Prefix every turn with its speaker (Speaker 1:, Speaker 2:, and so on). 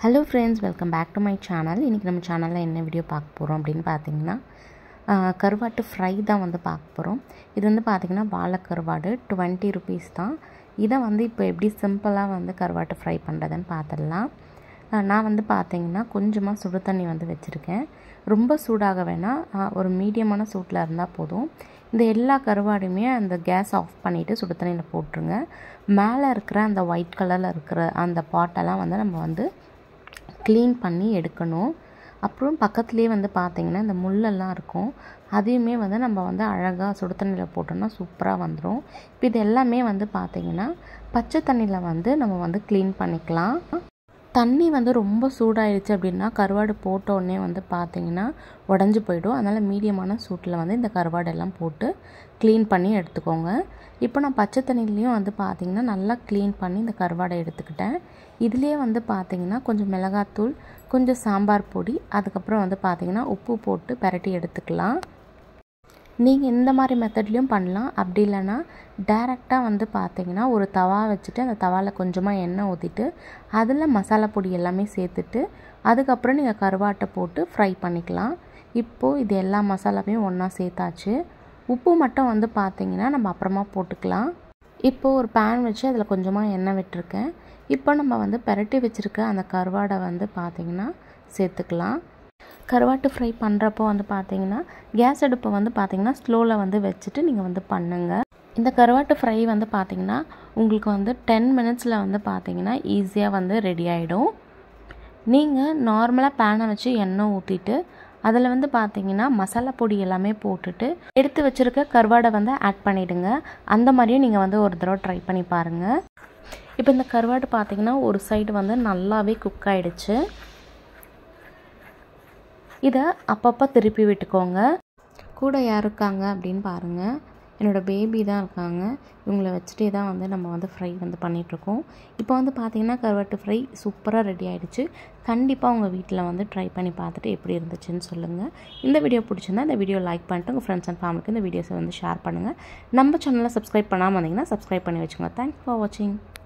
Speaker 1: hello friends welcome back to my channel இன்றைக்கி நம்ம சேனலில் என்ன வீடியோ பார்க்க போகிறோம் அப்படின்னு பார்த்தீங்கன்னா ஆஹ், கருவாட்டு ஃப்ரை தான் வந்து பார்க்க போகிறோம் இது வந்து பார்த்திங்கன்னா வாழை கருவாடு டுவெண்ட்டி ருபீஸ் தான் இதை வந்து இப்போ எப்படி சிம்பிளாக வந்து கருவாட்டு ஃப்ரை பண்ணுறதுன்னு பார்த்துடலாம் ஆஹ், நான் வந்து பார்த்தீங்கன்னா கொஞ்சமாக சுடு தண்ணி வந்து வச்சுருக்கேன் ரொம்ப சூடாக வேணாம் ஆஹ், ஒரு மீடியமான சூட்டில் இருந்தால் போதும் இந்த எல்லா கருவாடுமே அந்த கேஸ் ஆஃப் பண்ணிவிட்டு சுடு தண்ணியில் போட்டுருங்க மேலே இருக்கிற அந்த ஒயிட் கலரில் இருக்கிற அந்த பாட்டெல்லாம் வந்து நம்ம வந்து க்ளீன் பண்ணி எடுக்கணும் அப்புறம் பக்கத்துலேயே வந்து பார்த்திங்கன்னா இந்த முள்ளெல்லாம் இருக்கும் அதையுமே வந்து நம்ம வந்து அழகாக சுடு தண்ணியில் போட்டோம்னா சூப்பராக வந்துடும் இப்போ இது எல்லாமே வந்து பார்த்திங்கன்னா பச்சை தண்ணியில் வந்து நம்ம வந்து க்ளீன் பண்ணிக்கலாம் தண்ணி வந்து ரொம்ப சூடாயிடுச்சு அப்படின்னா கருவாடு போட்ட உடனே வந்து பார்த்தீங்கன்னா உடஞ்சி போயிடும் அதனால் மீடியமான சூட்டில் வந்து இந்த கருவாடு எல்லாம் போட்டு க்ளீன் பண்ணி எடுத்துக்கோங்க இப்போ நான் பச்சை தண்ணிலையும் வந்து பார்த்தீங்கன்னா நல்லா க்ளீன் பண்ணி இந்த கருவாடை எடுத்துக்கிட்டேன் இதுலேயே வந்து பார்த்தீங்கன்னா கொஞ்சம் மிளகாத்தூள் கொஞ்சம் சாம்பார் பொடி அதுக்கப்புறம் வந்து பார்த்தீங்கன்னா உப்பு போட்டு பிரட்டி எடுத்துக்கலாம் நீங்கள் இந்த மாதிரி மெத்தட்லேயும் பண்ணலாம் அப்படி இல்லைன்னா டேரெக்டாக வந்து பார்த்தீங்கன்னா ஒரு தவா வச்சுட்டு அந்த தவாவில் கொஞ்சமாக எண்ணெய் ஊற்றிட்டு அதில் மசாலா பொடி எல்லாமே சேர்த்துட்டு அதுக்கப்புறம் நீங்கள் கருவாட்டை போட்டு ஃப்ரை பண்ணிக்கலாம் இப்போது இது எல்லா மசாலாவையும் ஒன்றா சேர்த்தாச்சு உப்பு மட்டும் வந்து பார்த்தீங்கன்னா நம்ம அப்புறமா போட்டுக்கலாம் இப்போது ஒரு பேன் வச்சு அதில் கொஞ்சமாக எண்ணெய் விட்டுருக்கேன் இப்போ நம்ம வந்து பெரட்டி வச்சுருக்க அந்த கருவாடை வந்து பார்த்திங்கன்னா சேர்த்துக்கலாம் கருவாட்டு ஃப்ரை பண்ணுறப்போ வந்து பார்த்தீங்கன்னா கேஸ் அடுப்பை வந்து பார்த்தீங்கன்னா ஸ்லோவில் வந்து வச்சுட்டு நீங்கள் வந்து பண்ணுங்கள் இந்த கருவாட்டு ஃப்ரை வந்து பார்த்தீங்கன்னா உங்களுக்கு வந்து டென் மினிட்ஸில் வந்து பார்த்தீங்கன்னா ஈஸியாக வந்து ரெடி ஆகிடும் நீங்கள் நார்மலாக பேனை வச்சு எண்ணெய் ஊற்றிட்டு அதில் வந்து பார்த்தீங்கன்னா மசாலா பொடி எல்லாமே போட்டுட்டு எடுத்து வச்சுருக்க கருவாடை வந்து ஆட் பண்ணிவிடுங்க அந்த மாதிரியும் நீங்கள் வந்து ஒரு தடவை ட்ரை பண்ணி பாருங்கள் இப்போ இந்த கருவாடு பார்த்தீங்கன்னா ஒரு சைடு வந்து நல்லாவே குக் ஆகிடுச்சு இதை அப்பப்போ திருப்பி விட்டுக்கோங்க கூட யார் இருக்காங்க அப்படின்னு பாருங்கள் என்னோடய பேபி தான் இருக்காங்க இவங்கள வச்சுட்டே தான் வந்து நம்ம வந்து ஃப்ரை வந்து பண்ணிகிட்ருக்கோம் இப்போ வந்து பார்த்தீங்கன்னா கருவாட்டு ஃப்ரை சூப்பராக ரெடி ஆகிடுச்சு கண்டிப்பாக உங்கள் வீட்டில் வந்து ட்ரை பண்ணி பார்த்துட்டு எப்படி இருந்துச்சுன்னு சொல்லுங்கள் இந்த வீடியோ பிடிச்சிருந்தா இந்த வீடியோ லைக் பண்ணிட்டு உங்கள் ஃப்ரெண்ட்ஸ் அண்ட் ஃபேமிலிக்கு இந்த வீடியோஸை வந்து ஷேர் பண்ணுங்கள் நம்ம சேனலை சப்ஸ்கிரைப் பண்ணாமல் வந்தீங்கன்னா சப்ஸ்கிரைப் பண்ணி வச்சுக்கோங்க தேங்க்ஸ் ஃபார் வாட்சிங்